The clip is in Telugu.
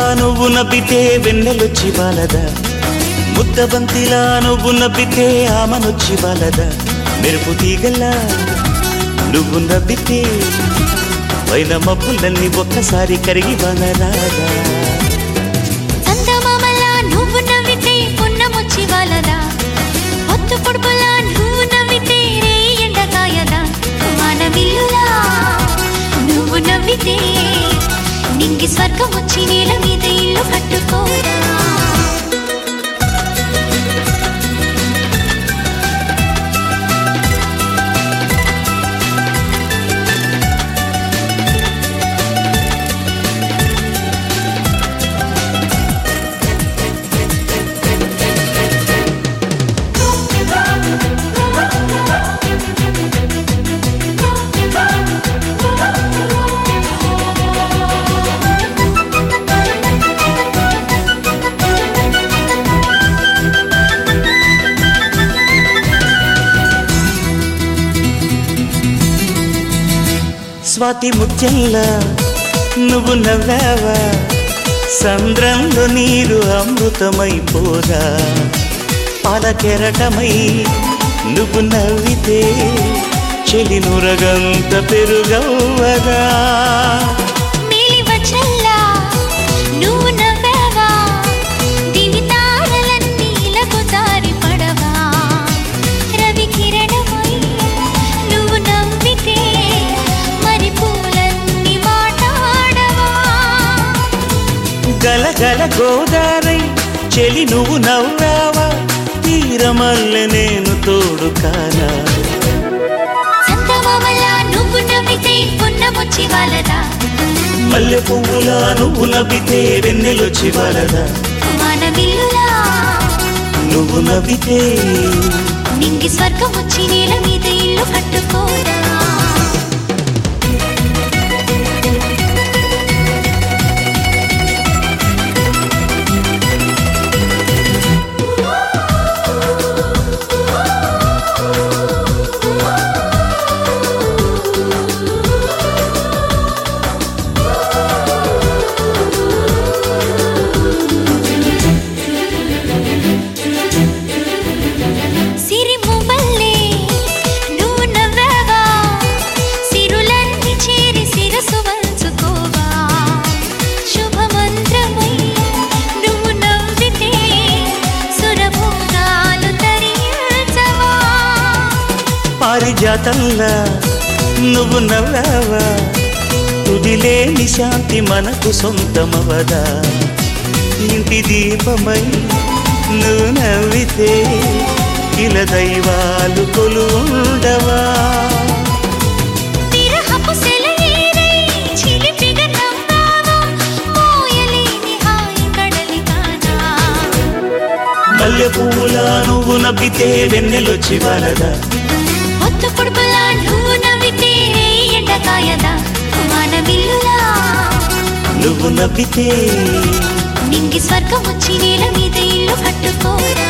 నువ్వు నవ్వితే వెన్నెలొచ్చి బాలదా ముద్దబంతిలా నువ్వు నవ్వితే ఆమనొచ్చి బాలదా మెరుపు తీగల్లా నువ్వు నవ్వితే పైన మబ్బులన్నీ ఒక్కసారి కరిగి వనరాదా చందమామలా నువ్వు నవ్వితే పున్నమొచ్చి వాళ్ళదా పొత్తు పొడుపులా నువ్వు నవ్వితే రే ఎండకాయదా వాన విల్లులా నువ్వు నవ్వితే నింగి స్వర్గం వచ్చి నేల మీద ఇల్లు కట్టుకోరా స్వాతి ముత్యంలా నువ్వు నవ్వావా సంద్రంలో నీరు అమృతమైపోదా పాల కెరటమై నువ్వు నవ్వితే చెలి నురగంత పెరుగవ్వదా మేలి వచ్చల్లా నువ్వు నవ్వావా దివి తారలన్నీ ఇలకు జారి పడవా రవి కిరణమై నువ్వు నవ్వితే మరి పూలన్నీ మాట్లాడవా గలగల గోదారై చెలి నువ్వు నవ్వావా తీరమల్లె నేను తోడు కానా చందమామలా నువ్వు నవ్వితే పున్నమొచ్చి వాళ్ళదా మల్లె పువ్వులా నువ్వు నవ్వితే వెన్నెలొచ్చి వలదా వాన విల్లులా నువ్వు నవ్వితే నింగి స్వర్గం వచ్చి నేల మీద ఇల్లు కట్టుకోరా సిరి మువ్వల్లే నువ్వు నవ్వావా సిరులన్నీ చేరి శిరసు వంచుకోవా శుభమంత్రమై నువ్వు నవ్వితే సురభోగాలు తరించవా పారిజాతంలా నువ్వు నవ్వావా తుదిలేని శాంతి మనకు సొంతమవదా ఇంటి దీపమై నువ్వు నవ్వితే ఇల దైవాలు కొలుండవా విరహపు సెలయేరై చిలిపిగా నవ్వావా మోయలేని హాయి కడలి కానా మల్లె పువ్వులా నువ్వు నవ్వితే వెన్నెలొచ్చి వలదా ఒత్తు పొడుపులా నువ్వు నవ్వితే ఎండకాయదా వాన విల్లులా నువ్వు నవ్వితే నింగి స్వర్గం వచ్చి నేల మీద ఇల్లు కట్టుకోరా